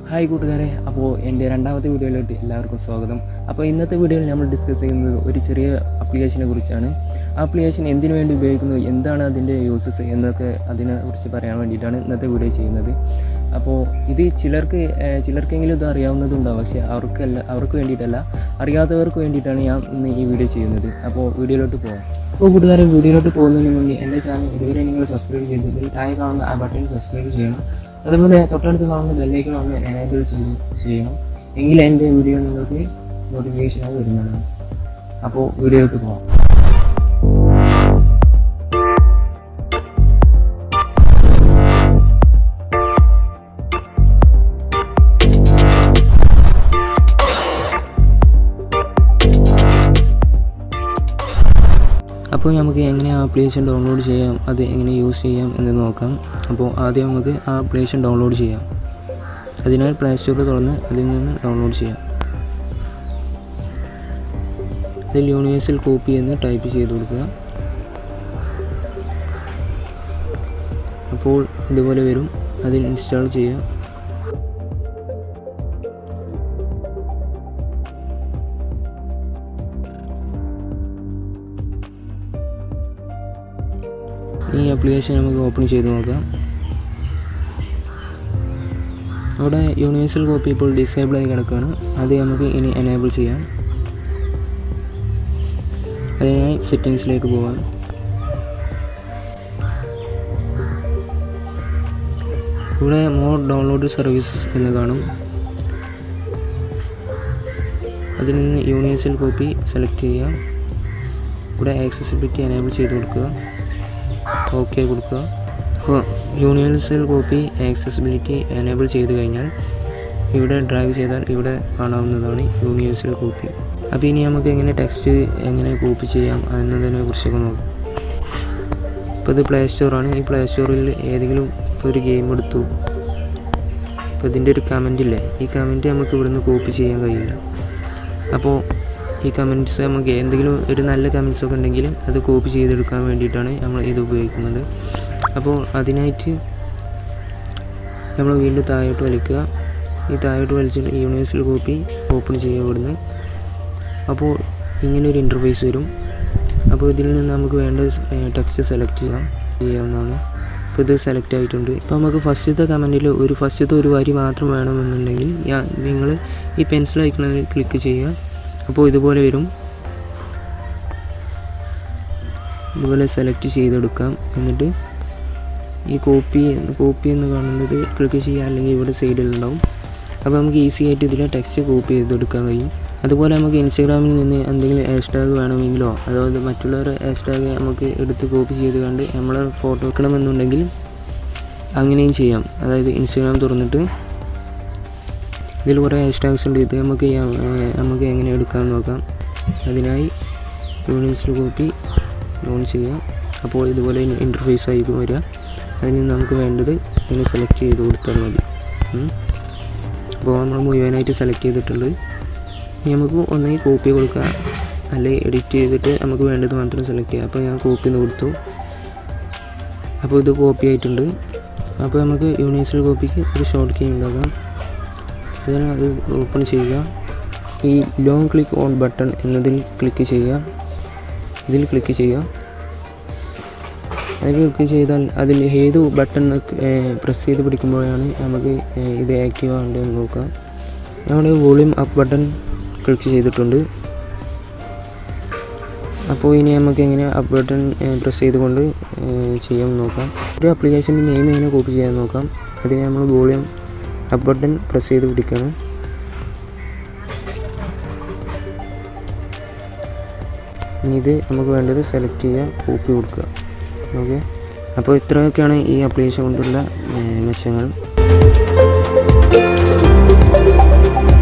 Hi കൂട്ടുകാരെ അപ്പോൾ എൻ്റെ രണ്ടാമത്തെ വീഡിയോയിലോട്ട് എല്ലാവർക്കും സ്വാഗതം അപ്പോൾ ഇന്നത്തെ വീഡിയോയിൽ നമ്മൾ ഡിസ്കസ് ചെയ്യുന്നത് ഒരു ചെറിയ ആപ്ലിക്കേഷനെ കുറിച്ചാണ് ആപ്ലിക്കേഷൻ എന്തിനു വേണ്ടി ഉപയോഗിക്കുന്നു എന്താണ് അതിൻ്റെ യൂസസ് എന്നൊക്കെ അതിനെക്കുറിച്ച് പറയാൻ വേണ്ടിയിട്ടാണ് ഇന്നത്തെ വീഡിയോ ചെയ്യുന്നത് അപ്പോൾ ഇത് ചിലർക്ക് ഏഹ്, ചിലർക്കെങ്കിലും ഇത് അറിയാവുന്നതുണ്ടാവും പക്ഷേ അവർക്കല്ല അവർക്ക് വേണ്ടിയിട്ടല്ല അറിയാത്തവർക്ക് വേണ്ടിയിട്ടാണ് ഞാൻ ഇന്ന് ഈ വീഡിയോ ചെയ്യുന്നത് അപ്പോൾ വീഡിയോയിലോട്ട് പോകാം അപ്പോൾ കൂട്ടുകാരെ വീഡിയോയിലോട്ട് പോകുന്നതിന് മുന്നേ എൻ്റെ ചാനൽ ഇതുവരെ നിങ്ങൾ സബ്സ്ക്രൈബ് ചെയ്തിട്ടില്ല താഴെ കാണുന്ന ആ ബട്ടൺ സബ്സ്ക്രൈബ് ചെയ്യണം അതുപോലെ തൊട്ടടുത്ത് കാണുന്ന ബെല്ലൈക്കൺ ഒന്ന് എനേബിൾ ചെയ്ത് ചെയ്യണം എങ്കിൽ എൻ്റെ വീഡിയോ നിങ്ങൾക്ക് നോട്ടിഫിക്കേഷനായി വരുന്നതാണ് അപ്പോൾ വീഡിയോയിലേക്ക് പോകാം അപ്പോൾ നമുക്ക് എങ്ങനെ ആപ്ലിക്കേഷൻ ഡൗൺലോഡ് ചെയ്യാം അത് എങ്ങനെ യൂസ് ചെയ്യാം എന്ന് നോക്കാം അപ്പോൾ ആദ്യം നമുക്ക് ആ ആപ്ലിക്കേഷൻ ഡൗൺലോഡ് ചെയ്യാം അതിനാൽ പ്ലേ സ്റ്റോറിൽ തുറന്ന് അതിൽ നിന്ന് ഡൗൺലോഡ് ചെയ്യാം അതിൽ യൂണിവേഴ്സൽ കോപ്പി എന്ന് ടൈപ്പ് ചെയ്ത് കൊടുക്കുക അപ്പോൾ ഇതുപോലെ വരും അതിൽ ഇൻസ്റ്റാൾ ചെയ്യുക ഈ ആപ്ലിക്കേഷൻ നമുക്ക് ഓപ്പൺ ചെയ്ത് നോക്കാം അവിടെ യൂണിവേഴ്സൽ കോപ്പി ഇപ്പോൾ ഡിസേബിൾ ആയി കിടക്കുകയാണ് അത് നമുക്ക് ഇനി എനേബിൾ ചെയ്യാം അതിനായി സെറ്റിങ്സിലേക്ക് പോകാം ഇവിടെ മോർ ഡൗൺലോഡ് സർവീസസ് എന്ന് കാണും അതിൽ നിന്ന് യൂണിവേഴ്സൽ കോപ്പി സെലക്ട് ചെയ്യുക ഇവിടെ ആക്സസിബിലിറ്റി എനേബിൾ ചെയ്ത് കൊടുക്കുക ഓക്കെ കൊടുക്കുക അപ്പോൾ യൂണിവേഴ്സൽ കോപ്പി ആക്സസിബിലിറ്റി എനേബിൾ ചെയ്ത് കഴിഞ്ഞാൽ ഇവിടെ ഡ്രാഗ് ചെയ്താൽ ഇവിടെ കാണാവുന്നതാണ് യൂണിവേഴ്സൽ കോപ്പി അപ്പോൾ ഇനി നമുക്ക് എങ്ങനെ ടെക്സ്റ്റ് എങ്ങനെ കോപ്പി ചെയ്യാം എന്നതിനെ കുറിച്ചൊക്കെ നോക്കാം ഇപ്പോൾ ഇത് പ്ലേ സ്റ്റോറാണ് ഈ പ്ലേ സ്റ്റോറിൽ ഏതെങ്കിലും ഇപ്പോൾ ഒരു ഗെയിം എടുത്തു ഇപ്പോൾ ഇതിൻ്റെ ഒരു കമൻ്റ് ഇല്ലേ ഈ കമൻറ്റ് നമുക്ക് ഇവിടുന്ന് കോപ്പി ചെയ്യാൻ കഴിയില്ല അപ്പോൾ ഈ കമൻറ്റ്സ് നമുക്ക് എന്തെങ്കിലും ഒരു നല്ല കമൻറ്റ്സ് ഒക്കെ ഉണ്ടെങ്കിൽ അത് കോപ്പി ചെയ്തെടുക്കാൻ വേണ്ടിയിട്ടാണ് നമ്മൾ ഇത് ഉപയോഗിക്കുന്നത് അപ്പോൾ അതിനായിട്ട് നമ്മൾ വീണ്ടും താഴോട്ട് വലിക്കുക ഈ താഴോട്ട് വലിച്ചിട്ട് യൂണിവേഴ്സൽ കോപ്പി ഓപ്പൺ ചെയ്യുക ഇവിടുന്ന് അപ്പോൾ ഇങ്ങനെ ഒരു ഇൻ്റർഫേസ് വരും അപ്പോൾ ഇതിൽ നിന്ന് നമുക്ക് വേണ്ട ടെക്സ്റ്റ് സെലക്ട് ചെയ്യാം ചെയ്യാവുന്നതാണ് അപ്പോൾ ഇത് സെലക്ട് ആയിട്ടുണ്ട് ഇപ്പോൾ നമുക്ക് ഫസ്റ്റത്തെ കമൻറ്റിൽ ഒരു ഫസ്റ്റത്തെ ഒരു വരി മാത്രം വേണമെന്നുണ്ടെങ്കിൽ നിങ്ങൾ ഈ പെൻസിൽ ഐക്കണിൽ ക്ലിക്ക് ചെയ്യുക അപ്പോൾ ഇതുപോലെ വരും ഇതുപോലെ സെലക്ട് ചെയ്തെടുക്കാം എന്നിട്ട് ഈ കോപ്പി കോപ്പി എന്ന് കാണുന്നത് ക്ലിക്ക് ചെയ്യുക അല്ലെങ്കിൽ ഇവിടെ സൈഡിലുണ്ടാവും അപ്പോൾ നമുക്ക് ഈസി ആയിട്ട് ഇതിലെ ടെക്സ്റ്റ് കോപ്പി ചെയ്തെടുക്കാൻ കഴിയും അതുപോലെ നമുക്ക് ഇൻസ്റ്റാഗ്രാമിൽ നിന്ന് എന്തെങ്കിലും ഹാഷ്ടാഗ് വേണമെങ്കിലോ അതായത് മറ്റുള്ളവരുടെ ഹാഷ്ടാഗ് നമുക്ക് എടുത്ത് കോപ്പി ചെയ്ത് കണ്ട് നമ്മളെ ഫോട്ടോ വെക്കണമെന്നുണ്ടെങ്കിൽ അങ്ങനെയും ചെയ്യാം അതായത് ഇൻസ്റ്റാഗ്രാം തുറന്നിട്ട് ഇതിൽ കുറേ ഹാഷ്ടാഗ്സ് ഉണ്ട് ഇത് നമുക്ക് ചെയ്യാം, ഏഹ് നമുക്ക് എങ്ങനെ എടുക്കാമെന്ന് നോക്കാം അതിനായി യൂണിവേഴ്സൽ കോപ്പി ലോഞ്ച് ചെയ്യാം അപ്പോൾ ഇതുപോലെ ഇൻ്റർഫേസ് ആയിരിക്കും വരിക അതിൽ നിന്ന് നമുക്ക് വേണ്ടത് ഇങ്ങനെ സെലക്ട് ചെയ്ത് കൊടുത്താൽ മതി ഉം. അപ്പോൾ നമ്മൾ മുഴുവനായിട്ട് സെലക്ട് ചെയ്തിട്ടുണ്ട് ഇനി നമുക്ക് ഒന്നെങ്കിൽ കോപ്പി കൊടുക്കുക അല്ലെങ്കിൽ എഡിറ്റ് ചെയ്തിട്ട് നമുക്ക് വേണ്ടത് മാത്രം സെലക്ട് ചെയ്യാം അപ്പോൾ ഞാൻ കോപ്പി എന്ന് കൊടുത്തു അപ്പോൾ ഇത് കോപ്പി ആയിട്ടുണ്ട് അപ്പോൾ നമുക്ക് യൂണിവേഴ്സൽ കോപ്പിക്ക് ഒരു ഷോർട്ട് കീ ഉണ്ടാക്കാം അതിന് അത് ഓപ്പൺ ചെയ്യുക ഈ ലോങ് ക്ലിക്ക് ഓൺ ബട്ടൺ എന്നതിൽ ക്ലിക്ക് ചെയ്യുക ഇതിൽ ക്ലിക്ക് ചെയ്യുക അതിൽ ക്ലിക്ക് ചെയ്താൽ അതിൽ ഏത് ബട്ടൺ പ്രസ് ചെയ്ത് പിടിക്കുമ്പോഴാണ് നമുക്ക് ഏഹ്, ഇത് ആക്റ്റീവ് ആവേണ്ടതെന്ന് നോക്കാം നമ്മുടെ വോളിയം അപ്പ് ബട്ടൺ ക്ലിക്ക് ചെയ്തിട്ടുണ്ട് അപ്പോൾ ഇനി നമുക്ക് എങ്ങനെ അപ്പ് ബട്ടൺ പ്രസ് ചെയ്തുകൊണ്ട് ഏഹ്, ചെയ്യാൻ നോക്കാം ഒരു ആപ്ലിക്കേഷൻ്റെ നെയിം എങ്ങനെ കോപ്പി ചെയ്യാൻ നോക്കാം അതിന് നമ്മൾ വോളിയം അപ്പ് ബട്ടൺ പ്രസ് ചെയ്ത് പിടിക്കണം ഇനി ഇത് നമുക്ക് വേണ്ടത് സെലക്ട് ചെയ്യുക കോപ്പി കൊടുക്കുക ഓക്കെ അപ്പോൾ ഇത്രയൊക്കെയാണ് ഈ ആപ്ലിക്കേഷൻ കൊണ്ടുള്ള ഏഹ്, മെച്ചങ്ങൾ